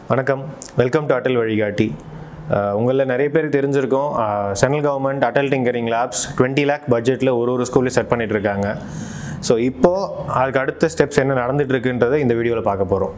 வணக்கம் welcome to Atal வழிகாட்டி உங்களில் நிறைய பேருக்கு தெரிஞ்சிருக்கும் central government Atal tinkering labs twenty lakh பட்ஜெட்டில் ஒரு ஒரு ஸ்கூல்லையும் செட் பண்ணிட்டு இருக்காங்க ஸோ இப்போது அதுக்கு அடுத்த ஸ்டெப்ஸ் என்ன நடந்துட்டு இருக்குன்றதை இந்த வீடியோவில் பார்க்க போகிறோம்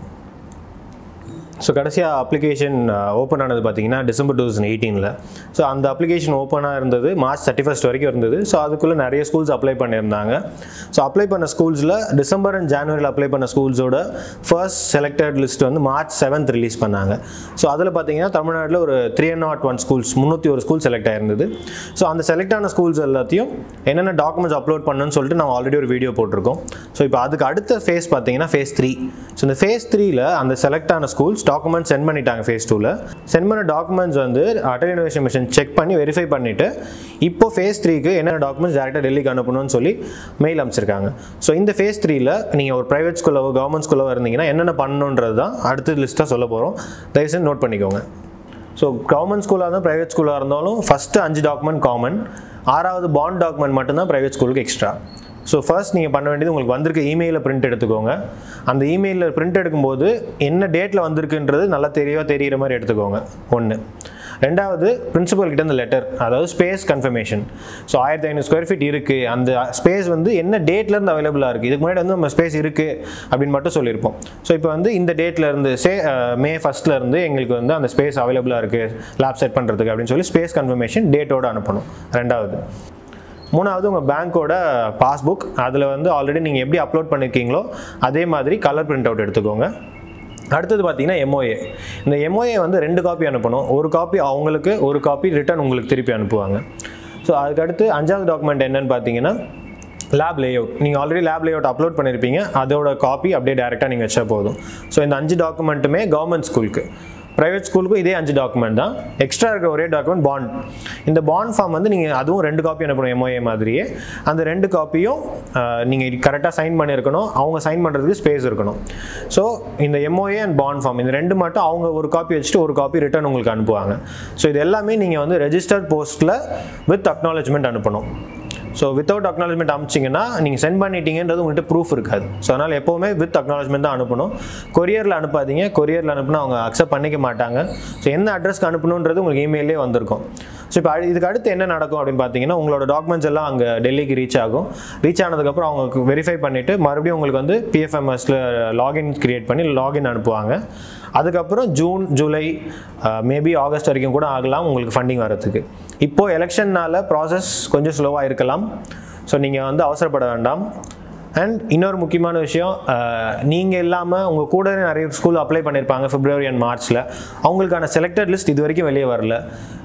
ஸோ கடைசியாக அப்ளிகேஷன் ஓப்பன் ஆனது பார்த்தீங்கன்னா டிசம்பர் டூ தௌசண்ட் எயிட்டீனில் ஸோ அந்த அப்ளிகேஷன் ஓப்பனாக இருந்தது மார்ச் தேர்ட்டி ஃபஸ்ட் வரைக்கும் இருந்தது ஸோ அதுக்குள்ளே நிறைய ஸ்கூல்ஸ் அப்ளை பண்ணியிருந்தாங்க ஸோ அப்ளை பண்ண ஸ்கூல்ஸில் டிசம்பர் அண்ட் ஜான்வரியில் அப்ளை பண்ண ஸ்கூல்ஸோட ஃபர்ஸ்ட் செலக்டட் லிஸ்ட் வந்து மார்ச் செவன்த் ரிலீஸ் பண்ணாங்க ஸோ அதில் பார்த்தீங்கன்னா தமிழ்நாட்டில் ஒரு த்ரீ நாட் ஒன் ஸ்கூல்ஸ் முந்நூற்றி ஒரு ஸ்கூல் செலக்ட் ஆயிருந்தது ஸோ அந்த செலக்ட் ஆன ஸ்கூல்ஸ் எல்லாத்தையும் என்னென்ன டாக்குமெண்ட்ஸ் அப்லோட் பண்ணணும்னு சொல்லிட்டு நம்ம ஆல்ரெடி ஒரு வீடியோ போட்டிருக்கோம் ஸோ இப்போ அதுக்கு அடுத்த ஃபேஸ் பார்த்தீங்கன்னா ஃபேஸ் த்ரீ ஸோ இந்த ஃபேஸ் த்ரீல அந்த செலக்ட் ஆன ஸ்கூல்ஸ் டாக்குமெண்ட்ஸ் சென்ட் பண்ணிட்டாங்க ஃபேஸ் டூவில் சென்ட் பண்ண டாக்குமெண்ட்ஸ் வந்து அட்டல் இனோவேஷன் மிஷன் செக் பண்ணி வெரிஃபை பண்ணிவிட்டு இப்போ ஃபேஸ் த்ரீக்கு என்னென்ன டாக்குமெண்ட்ஸ் டேரெக்டாக டெல்லிக்கு அனுப்பணும்னு சொல்லி மெயில் அமைச்சிருக்காங்க ஸோ இந்த ஃபேஸ் த்ரீல நீங்கள் ஒரு ப்ரைவேட் ஸ்கூலோ கவர்மெண்ட் ஸ்கூலோ இருந்தீங்கன்னா என்னென்ன பண்ணணுன்றது தான் அடுத்த லிஸ்ட்டாக சொல்ல போகிறோம் தயவுசெய்து நோட் பண்ணிக்கோங்க ஸோ கவர்மெண்ட் ஸ்கூலாக இருந்தால் ப்ரைவேட் ஸ்கூலாக இருந்தாலும் ஃபஸ்ட்டு அஞ்சு டாக்குமெண்ட் காமன் ஆறாவது பாண்ட் டாக்குமெண்ட் மட்டும்தான் ப்ரைவேட் ஸ்கூலுக்கு எக்ஸ்ட்ரா ஸோ ஃபர்ஸ்ட் நீங்கள் பண்ண வேண்டியது உங்களுக்கு வந்திருக்க இமெயிலில் பிரிண்ட் எடுத்துக்கோங்க அந்த இமெயிலில் பிரிண்ட் எடுக்கும்போது என்ன டேட்டில் வந்திருக்குன்றது நல்லா தெரியவா தெரிகிற மாதிரி எடுத்துக்கோங்க ஒன்று ரெண்டாவது பிரின்சிபல் கிட்ட இந்த லெட்டர் அதாவது ஸ்பேஸ் கன்ஃபர்மேஷன் ஸோ ஆயிரத்தி ஐநூறு ஸ்கொயர் ஃபீட் இருக்குது அந்த ஸ்பேஸ் வந்து என்ன டேட்லேருந்து அவைலபிளாக இருக்குது இதுக்கு முன்னாடி வந்து நம்ம ஸ்பேஸ் இருக்குது அப்படின்னு மட்டும் சொல்லியிருப்போம் ஸோ இப்போ வந்து இந்த டேட்ல இருந்து சே மே ஃபஸ்ட்ல இருந்து எங்களுக்கு வந்து அந்த ஸ்பேஸ் அவைலபிளாக இருக்குது லேப் செட் பண்ணுறதுக்கு அப்படின்னு சொல்லி ஸ்பேஸ் கன்ஃபர்மேஷன் டேட்டோட அனுப்பணும் ரெண்டாவது மூணாவது உங்கள் பேங்க்கோட பாஸ்புக் அதில் வந்து ஆல்ரெடி நீங்கள் எப்படி அப்லோட் பண்ணியிருக்கீங்களோ அதே மாதிரி கலர் பிரிண்ட் அவுட் எடுத்துக்கோங்க அடுத்தது பார்த்தீங்கன்னா எம்ஓஏ இந்த எம்ஓஏ வந்து ரெண்டு காப்பி அனுப்பணும் ஒரு காப்பி அவங்களுக்கு ஒரு காப்பி ரிட்டர்ன் உங்களுக்கு திருப்பி அனுப்புவாங்க ஸோ அதுக்கடுத்து அஞ்சாவது டாக்குமெண்ட் என்னன்னு பார்த்தீங்கன்னா லேப் லேஅவுட் நீங்கள் ஆல்ரெடி லேப் லேஅவுட் அப்லோட் பண்ணியிருப்பீங்க அதோட காப்பி அப்படியே டேரெக்டாக நீங்கள் வச்சா போதும் ஸோ இந்த அஞ்சு டாக்குமெண்ட்டுமே கவர்மெண்ட் ஸ்கூலுக்கு ப்ரைவேட் ஸ்கூலுக்கும் இதே அஞ்சு டாக்குமெண்ட் தான் எக்ஸ்ட்ரா இருக்கிற ஒரே டாக்குமெண்ட் பாண்ட் இந்த பாண்ட் ஃபார்ம் வந்து நீங்கள் அதுவும் ரெண்டு காப்பி அனுப்பணும் எம்ஓஏ மாதிரியே அந்த ரெண்டு காப்பியும் நீங்கள் கரெக்டாக சைன் பண்ணியிருக்கணும் அவங்க சைன் பண்ணுறதுக்கு ஸ்பேஸ் இருக்கணும் ஸோ இந்த எம்ஓஏ அண்ட் பாண்ட் ஃபார்ம் இந்த ரெண்டு மட்டும் அவங்க ஒரு காப்பி வச்சுட்டு ஒரு காப்பி ரிட்டர்ன் உங்களுக்கு அனுப்புவாங்க ஸோ இது எல்லாமே நீங்கள் வந்து ரெஜிஸ்டர்ட் போஸ்ட்டில் வித் அக்னாலஜ்மெண்ட் அனுப்பணும் ஸோ வித்தவுட் அக்னாலஜ்மெண்ட் அனுப்பிச்சிங்கன்னா நீங்கள் சென்ட் பண்ணிட்டீங்கன்றது உங்கள்கிட்ட ப்ரூஃப் இருக்காது ஸோ அதனால் எப்போவுமே வித் அக்னாலஜ்மெண்ட் தான் அனுப்பணும் கொரியரில் அனுப்பாதீங்க கொரியரில் அனுப்புனா அவங்க அக்செப்ட் பண்ணிக்க மாட்டாங்க ஸோ என்ன அட்ரஸ்க்கு அனுப்பணுன்றது உங்களுக்கு இமெயிலே வந்திருக்கும் ஸோ இப்போ இதுக்கு அடுத்து என்ன நடக்கும் அப்படின்னு பார்த்தீங்கன்னா உங்களோட டாக்குமெண்ட்ஸ் எல்லாம் அங்கே டெல்லிக்கு ரீச் ஆகும் ரீச் ஆனதுக்கப்புறம் அவங்க வெரிஃபை பண்ணிவிட்டு மறுபடியும் உங்களுக்கு வந்து பிஎஃப்எம்எஸில் லாகின் க்ரியேட் பண்ணி லாகின் அனுப்புவாங்க அதுக்கப்புறம் ஜூன் ஜூலை மேபி ஆகஸ்ட் வரைக்கும் கூட ஆகலாம் உங்களுக்கு ஃபண்டிங் வரதுக்கு இப்போது எலெக்ஷன்னால் ப்ராசஸ் கொஞ்சம் ஸ்லோவாக இருக்கலாம் ஸோ நீங்கள் வந்து அவசரப்பட வேண்டாம் அண்ட் இன்னொரு முக்கியமான விஷயம் நீங்கள் இல்லாமல் உங்கள் கூட நிறைய ஸ்கூல் அப்ளை பண்ணியிருப்பாங்க பிப்ரவரி அண்ட் மார்ச்சில் அவங்களுக்கான செலக்டட் லிஸ்ட் இது வரைக்கும் வெளியே வரல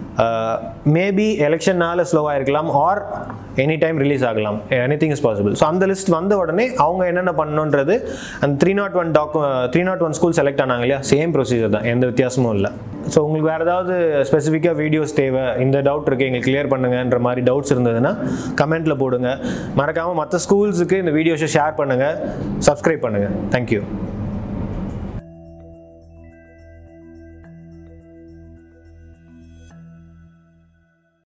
மேபி எலெக்ஷனால் ஸ்லோவாக இருக்கலாம் ஆர் எனி டைம் ரிலீஸ் ஆகலாம் anything is possible so அந்த லிஸ்ட் வந்த உடனே அவங்க என்னென்ன பண்ணணுன்றது அந்த த்ரீ நாட் ஒன் டாக்கு three nought one school select ஆனாங்க இல்லையா சேம் ப்ரொசீஜர் தான் எந்த வித்தியாசமும் இல்லை ஸோ உங்களுக்கு வேறு ஏதாவது ஸ்பெசிஃபிக்காக வீடியோஸ் தேவை இந்த டவுட் இருக்குது எங்களுக்கு கிளியர் பண்ணுங்கன்ற மாதிரி டவுட்ஸ் இருந்ததுன்னா கமெண்ட்டில் போடுங்க மறக்காமல் மற்ற ஸ்கூல்ஸுக்கு இந்த வீடியோஸை ஷேர் பண்ணுங்கள் சப்ஸ்கிரைப் பண்ணுங்கள் தேங்க்யூ